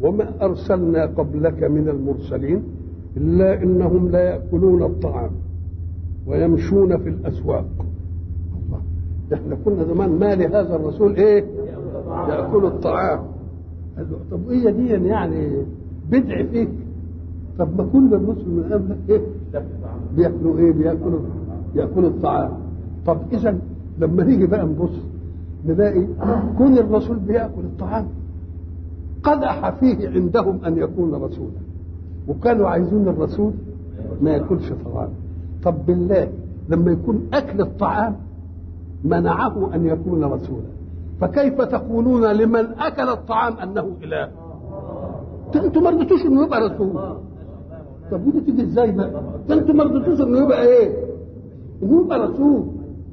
وما أرسلنا قبلك من المرسلين إلا إنهم لا يأكلون الطعام ويمشون في الأسواق الله احنا كنا زمان ما لهذا الرسول ايه يأكل الطعام قال له طب ايه دي يعني بدع فيك طب ما كل الرسل من قبلك ايه بياكلوا ايه بياكلوا ياكلوا الطعام طب اذا لما نيجي بقى نبص نلاقي كون الرسول بياكل الطعام قدح فيه عندهم ان يكون رسولا وكانوا عايزين الرسول ما ياكلش طعام طب بالله لما يكون اكل الطعام منعه ان يكون رسولا فكيف تقولون لمن اكل الطعام انه اله انتوا ما رضيتوش انه يبقى رسول طب ودي تيجي ازاي بقى ده انتوا ما رضيتوش انه يبقى ايه انه يبقى رسول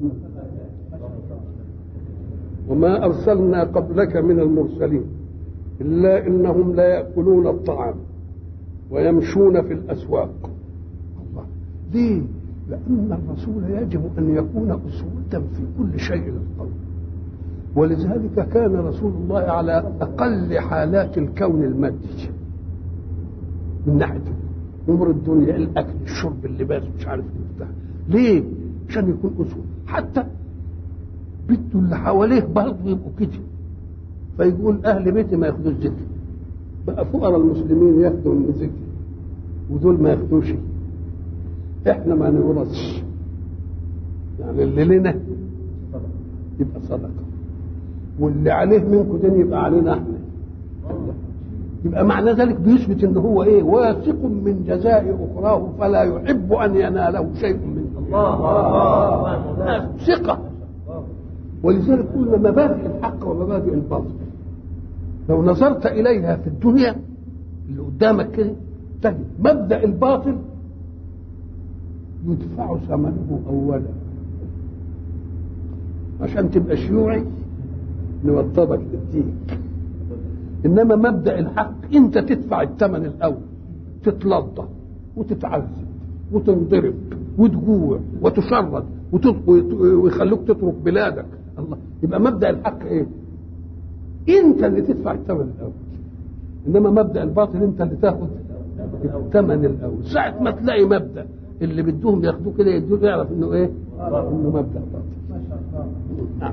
وما ارسلنا قبلك من المرسلين الا انهم لا ياكلون الطعام ويمشون في الاسواق الله ليه لان الرسول يجب ان يكون اسوه في كل شيء للقوم ولذلك كان رسول الله على اقل حالات الكون المادي من ناحيه امور الدنيا الاكل الشرب اللباس مش عارف ايه بتاع ليه عشان يكون اسوه حتى بيته اللي حواليه برضه يبقوا كده فيقول اهل بيتي ما ياخدوش ذكر بقى فقراء المسلمين ياخدوا من ذكر ودول ما ياخدوش احنا ما نورثش يعني اللي لنا يبقى صدقه واللي عليه منكم ده يبقى علينا احنا يبقى معنى ذلك بيثبت ان هو ايه واثق من جزاء اخراه فلا يحب ان يناله شيء من الله ثقه ولذلك قلنا مبادئ الحق ومبادئ الباطل لو نظرت اليها في الدنيا اللي قدامك كده تجد مبدا الباطل يدفع ثمنه اولا عشان تبقى شيوعي نوضبك للدين انما مبدا الحق انت تدفع الثمن الاول تتلضى وتتعذب وتنضرب وتجوع وتشرد ويخلوك تترك بلادك الله يبقى مبدا الحق ايه انت اللي تدفع الثمن الاول انما مبدا الباطل انت اللي تاخد الثمن الاول ساعه ما تلاقي مبدا اللي بدهم ياخدوه كده يدوه يعرف انه ايه انه مبدا باطل نعم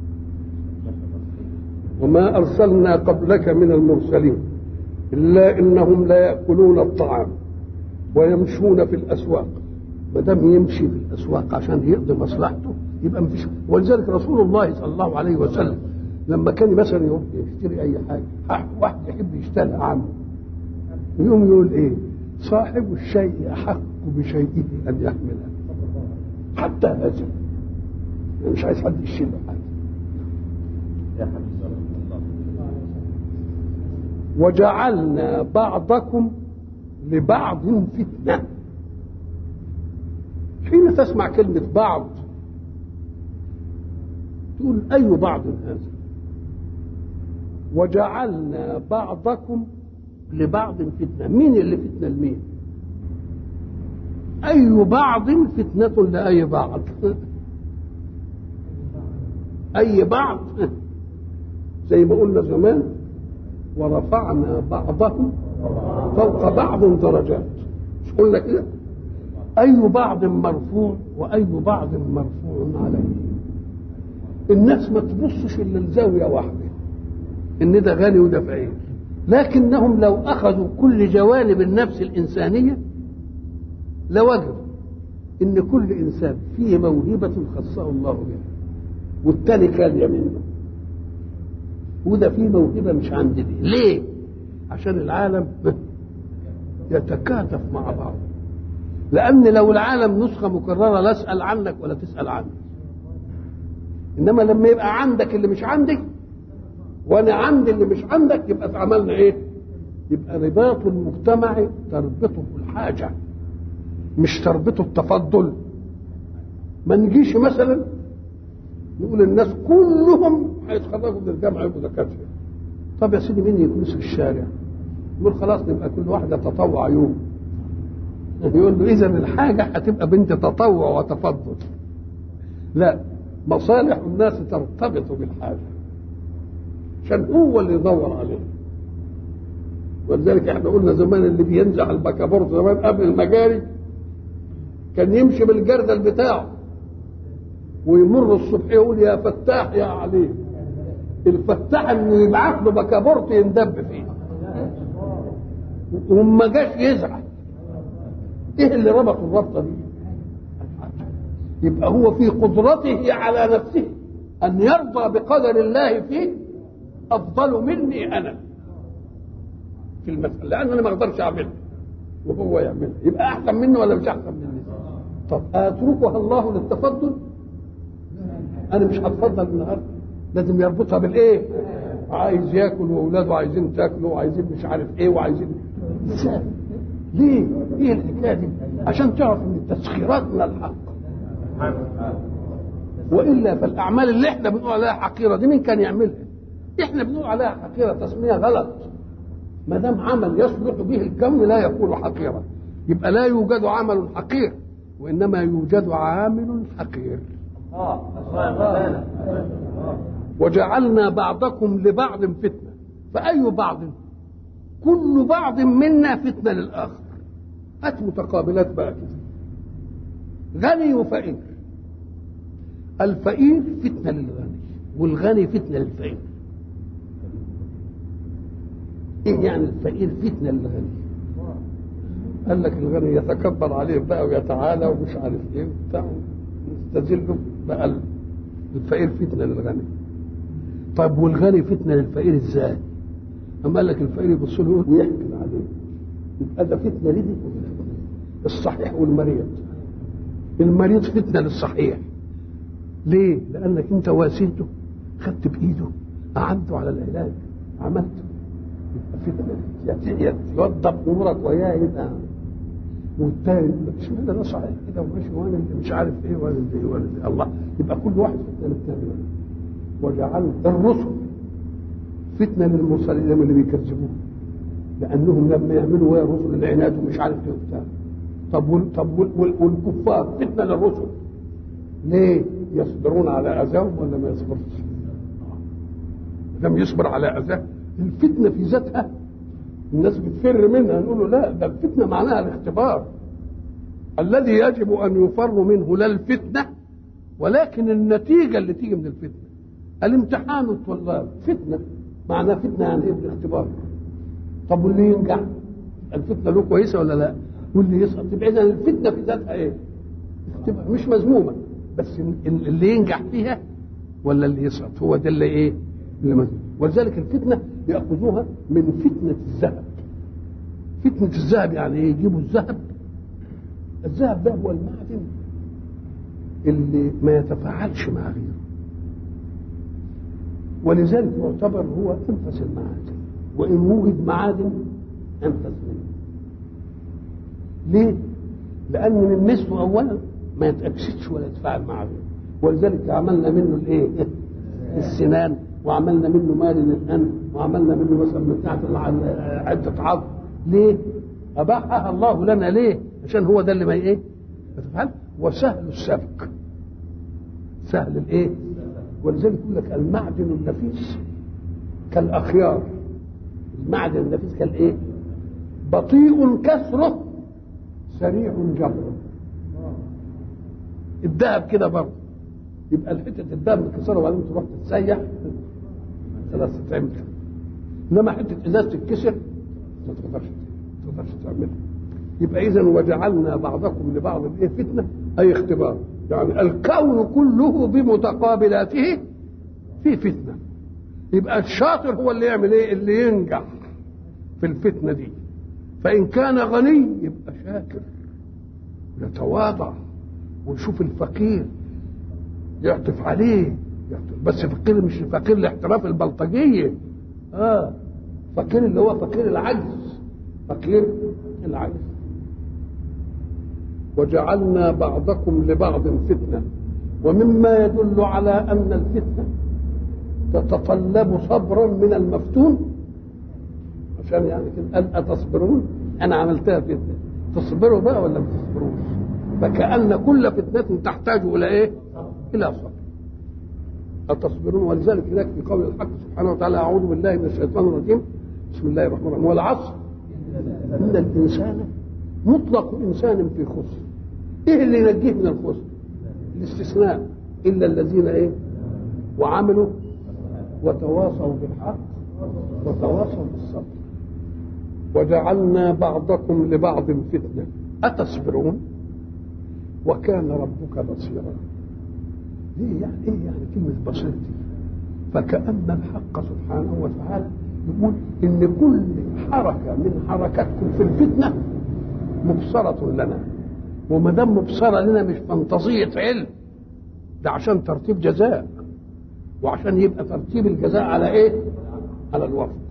وما أرسلنا قبلك من المرسلين إلا إنهم لا يأكلون الطعام ويمشون في الأسواق ما دام يمشي في الأسواق عشان يقضي مصلحته يبقى مفيش ولذلك رسول الله صلى الله عليه وسلم لما كان مثلا يروح يشتري أي حاجة واحد يحب يشتري عنه يقوم يقول إيه صاحب الشيء أحق بشيئه أن يحمله حتى هذا مش عايز حد يشيل حاجة يا حبيبي وجعلنا بعضكم لبعض فتنة حين تسمع كلمة بعض تقول أي بعض هذا وجعلنا بعضكم لبعض فتنة مين اللي فتنة لمين أي بعض فتنة لأي بعض أي بعض زي ما قلنا زمان ورفعنا بعضهم فوق بعض درجات مش قلنا كده أي بعض مرفوع وأي بعض مرفوع عليه الناس ما تبصش إلا لزاوية واحدة إن ده غني وده فقير لكنهم لو أخذوا كل جوانب النفس الإنسانية لوجدوا إن كل إنسان فيه موهبة خصه الله بها والتاني كان يمينه وده فيه موهبه مش عند دي ليه عشان العالم يتكاتف مع بعض لان لو العالم نسخه مكرره لا اسال عنك ولا تسال عني انما لما يبقى عندك اللي مش عندي وانا عندي اللي مش عندك يبقى اتعملنا ايه يبقى رباط المجتمع تربطه الحاجه مش تربطه التفضل ما نجيش مثلا نقول الناس كلهم هيتخرجوا من الجامعه يبقوا دكاتره طب يا سيدي مين يكنس في الشارع يقول خلاص نبقى كل واحده تطوع يوم يقول له اذا الحاجه هتبقى بنت تطوع وتفضل لا مصالح الناس ترتبط بالحاجه عشان هو اللي يدور عليه ولذلك احنا قلنا زمان اللي بينزع البكابورت زمان قبل المجاري كان يمشي بالجردل بتاعه ويمر الصبح يقول يا فتاح يا عليم الفتاح انه يبعث له بكابورت يندب فيه وما جاش يزعل ايه اللي ربط الربطه دي يبقى هو في قدرته على نفسه ان يرضى بقدر الله فيه افضل مني انا في المسألة لان انا ما اقدرش اعملها وهو يعملها يبقى احسن مني ولا مش احسن مني طب اتركها الله للتفضل انا مش هتفضل النهارده لازم يربطها بالايه عايز ياكل واولاده عايزين تاكلوا وعايزين مش عارف ايه وعايزين ازاي ليه ايه الحكايه دي عشان تعرف ان التسخيرات من الحق والا فالاعمال اللي احنا بنقول عليها حقيره دي مين كان يعملها احنا بنقول عليها حقيره تسميه غلط ما دام عمل يصلح به الكون لا يكون حقيرا يبقى لا يوجد عمل حقير وانما يوجد عامل حقير وجعلنا بعضكم لبعض فتنه فاي بعض كل بعض منا فتنه للاخر هات متقابلات بقى كده غني وفقير الفقير فتنه للغني والغني فتنه للفقير ايه يعني الفقير فتنه للغني قال لك الغني يتكبر عليه بقى ويتعالى ومش عارف ايه وبتاع يستذله بقى الفقير فتنه للغني طيب والغني فتنه للفقير ازاي؟ اما قال لك الفقير يبص له يقول ويحكي عليه يبقى ده فتنه لدي الصحيح والمريض المريض فتنه للصحيح ليه؟ لانك انت واسيته خدت بايده قعدته على العلاج عملته يبقى فتنه يوضب امورك وياه يبقى والتاني مش معنى ده صحيح كده وماشي وانا اللي مش عارف ايه وانا اللي ايه وانا اللي الله يبقى كل واحد فتنه للتاني وجعلوا الرسل فتنه للمرسلين اللي بيكذبوه لانهم لما يعملوا ويا رسل العناد ومش عارف ايه وبتاع طب وال طب وال وال والكفار فتنه للرسل ليه؟ يصبرون على اذاهم ولا ما يصبرش؟ لم يصبر على اذاه الفتنه في ذاتها الناس بتفر منها نقول له لا ده الفتنه معناها الاختبار الذي يجب ان يفر منه لا الفتنه ولكن النتيجه اللي تيجي من الفتنه الامتحان الطلاب فتنه معناه فتنه يعني ايه بالاختبار طب واللي ينجح الفتنه له كويسه ولا لا واللي يسقط يبقى اذا الفتنه في ذاتها ايه تبقى مش مذمومه بس اللي ينجح فيها ولا اللي يسقط هو ده اللي ايه اللي مذموم ولذلك الفتنه ياخذوها من فتنه الذهب فتنه الذهب يعني ايه يجيبوا الذهب الذهب ده هو المعدن اللي ما يتفاعلش مع غيره ولذلك يعتبر هو انفس المعادن وان وجد معادن انفس منه ليه؟ لان من مثله اولا ما يتاكسدش ولا يتفاعل مع غيره ولذلك عملنا منه الايه؟ السنان وعملنا منه مال الان وعملنا منه مثلا بتاعه عده عظم ليه؟ اباحها الله لنا ليه؟ عشان هو ده اللي ما ايه؟ ما تفعل وسهل السبك سهل الايه؟ ولذلك يقول لك المعدن النفيس كالاخيار المعدن النفيس كالايه؟ بطيء كسره سريع جبره الذهب كده برضه يبقى الحته الذهب متكسره وبعدين تروح تتسيح خلاص تتعمل انما حته ازاز تتكسر ما تقدرش ما تقدرش تعملها يبقى اذا وجعلنا بعضكم لبعض ايه فتنه اي اختبار يعني الكون كله بمتقابلاته في فتنه يبقى الشاطر هو اللي يعمل ايه اللي ينجح في الفتنه دي فان كان غني يبقى شاكر يتواضع ويشوف الفقير يعطف عليه يعطف بس فقير مش فقير لاحتراف البلطجيه اه فقير اللي هو فقير العجز فقير العجز وجعلنا بعضكم لبعض فتنه ومما يدل على ان الفتنه تتطلب صبرا من المفتون عشان يعني كده قال اتصبرون انا عملتها فتنه تصبروا بقى ولا ما تصبروش فكأن كل فتنة تحتاج إلى إيه؟ إلى صبر أتصبرون ولذلك هناك في قول الحق سبحانه وتعالى أعوذ بالله من الشيطان الرجيم بسم الله الرحمن الرحيم والعصر ان الانسان مطلق انسان في خسر ايه اللي ينجيه من الخسر الاستثناء الا الذين ايه وعملوا وتواصوا بالحق وتواصوا بالصبر وجعلنا بعضكم لبعض فتنه اتصبرون وكان ربك بصيرا ليه يعني ايه يعني كلمه بصير دي فكأن الحق سبحانه وتعالى يقول ان كل حركه من حركاتكم في الفتنه مبصره لنا وما دام مبصره لنا مش فانتازيه علم ده عشان ترتيب جزاء وعشان يبقى ترتيب الجزاء على ايه؟ على الوفق